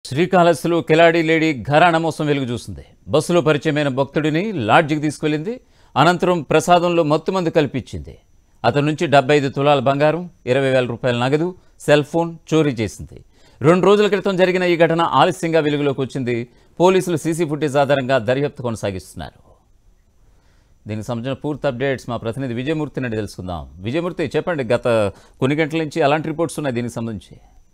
శ్రీకాళహస్తిలో కిలాడి lady ఘరాణ మోసం వెలుగు చూసింది బస్సులో పరిచయమైన భక్తుడిని లాడ్జికి తీసుకెళ్లింది అనంతరం ప్రసాదంలో మత్తుమందు కల్పించింది అతని నుంచి డెబ్బై ఐదు తులాల బంగారం ఇరవై వేల రూపాయల నగదు సెల్ ఫోన్ చోరీ చేసింది రెండు రోజుల క్రితం జరిగిన ఈ ఘటన ఆలస్యంగా వెలుగులోకి వచ్చింది పోలీసులు సీసీ ఫుటేజ్ ఆధారంగా దర్యాప్తు కొనసాగిస్తున్నారు దీనికి సంబంధించిన పూర్తి అప్డేట్స్ మా ప్రతినిధి విజయమూర్తి నుండి తెలుసుకుందాం విజయమూర్తి చెప్పండి గత కొన్ని గంటల నుంచి అలాంటి రిపోర్ట్స్ ఉన్నాయి దీనికి సంబంధించి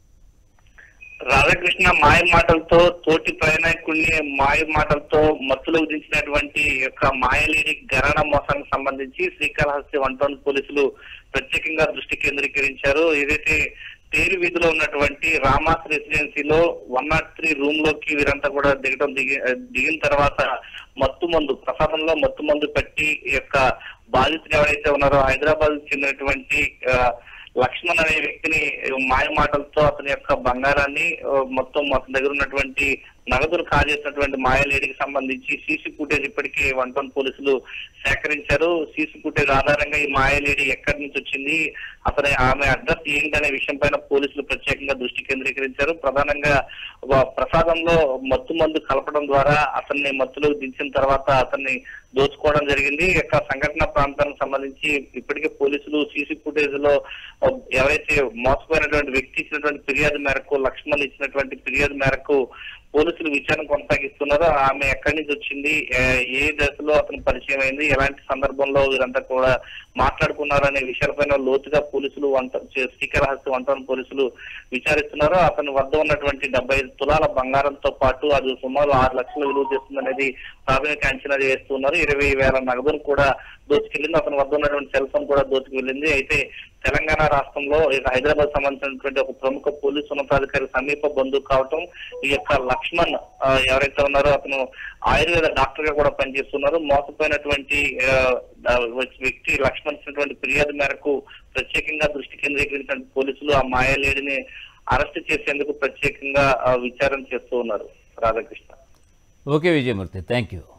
రాధాకృష్ణ మాయ మాటలతో తోటి ప్రయాణికుడిని మాయ మాటలతో మత్తులో విధించినటువంటి యొక్క మాయలేని గరణ మోసానికి సంబంధించి శ్రీకాళహస్తి వన్ టౌన్ పోలీసులు ప్రత్యేకంగా దృష్టి కేంద్రీకరించారు ఏదైతే పేరు వీధిలో ఉన్నటువంటి రామాస్ రెసిడెన్సీలో వన్ నాట్ త్రీ రూమ్ లోకి వీరంతా కూడా దిగడం దిగి దిగిన తర్వాత మత్తు మందు ప్రసాదంలో మత్తు మందు పెట్టి ఈ యొక్క బాధితులు ఎవరైతే ఉన్నారో హైదరాబాద్ చెందినటువంటి ఆ, లక్ష్మణ్ అనే వ్యక్తిని మాయ మాటలతో అతని యొక్క బంగారాన్ని ఆ, మొత్తం అతని దగ్గర ఉన్నటువంటి నగదును కాజేసినటువంటి మాయ లేడీకి సంబంధించి సీసీ ఫుటేజ్ ఇప్పటికే వన్ టౌన్ పోలీసులు సేకరించారు సీసీ ఫుటేజ్ ఆధారంగా ఈ మాయ లేడీ ఎక్కడి నుంచి వచ్చింది అతని ఆమె అడ్రస్ ఏంటనే విషయం పైన పోలీసులు ప్రత్యేకంగా దృష్టి కేంద్రీకరించారు ప్రధానంగా ఒక ప్రసాదంలో మత్తు మందు కలపడం ద్వారా అతన్ని మత్తులో దించిన తర్వాత అతన్ని దోచుకోవడం జరిగింది ఈ యొక్క సంఘటన ప్రాంతానికి సంబంధించి ఇప్పటికే పోలీసులు సీసీ ఫుటేజ్ లో ఆ, ఎవరైతే మోసపోయినటువంటి వ్యక్తి ఇచ్చినటువంటి ఫిర్యాదు మేరకు లక్ష్మణ్ ఇచ్చినటువంటి ఫిర్యాదు మేరకు పోలీసులు విచారణ కొనసాగిస్తున్నారు ఆమె ఎక్కడి నుంచి వచ్చింది ఏ- ఏ దశలో అతను పరిచయం అయింది ఎలాంటి సందర్భంలో వీరంతా కూడా మాట్లాడుకున్నారు అనే విషయాలపైన లోతుగా పోలీసులు వంట చే- శ్రీకాళహస్తి వంటన పోలీసులు విచారిస్తున్నారు అతని వద్ద ఉన్నటువంటి డెబ్బై ఐదు తులాల బంగారంతో పాటు అది సుమారు ఆరు లక్షలు విలువ చేస్తుంది అనేది ప్రాథమిక అంచనా వేస్తున్నారు ఇరవై వేల నగదును కూడా దోచుకెళ్ళింది అతని వద్ద ఉన్నటువంటి సెల్ ఫోన్ కూడా దోచుకు వెళ్ళింది అయితే తెలంగాణ రాష్ట్రంలో ఇక హైదరాబాద్ సంబంధించినటువంటి ఒక ప్రముఖ పోలీసు ఉన్నతాధికారి సమీప బంధువు కావటం ఈ యొక్క లక్ష్మణ్ ఆ, ఎవరైతే ఉన్నారో అతను ఆయుర్వేద డాక్టర్ గా కూడా పనిచేస్తున్నారు మోసపోయినటువంటి ఆ, ఆ, వ్యక్తి లక్ష్మణ్ ఇచ్చినటువంటి ఫిర్యాదు మేరకు ప్రత్యేకంగా దృష్టి కేంద్రీకరించిన పోలీసులు ఆ మాయాలేడిని అరెస్ట్ చేసేందుకు ప్రత్యేకంగా ఆ, విచారణ చేస్తూ ఉన్నారు Radhakrishna okay Vijayamurthy thank you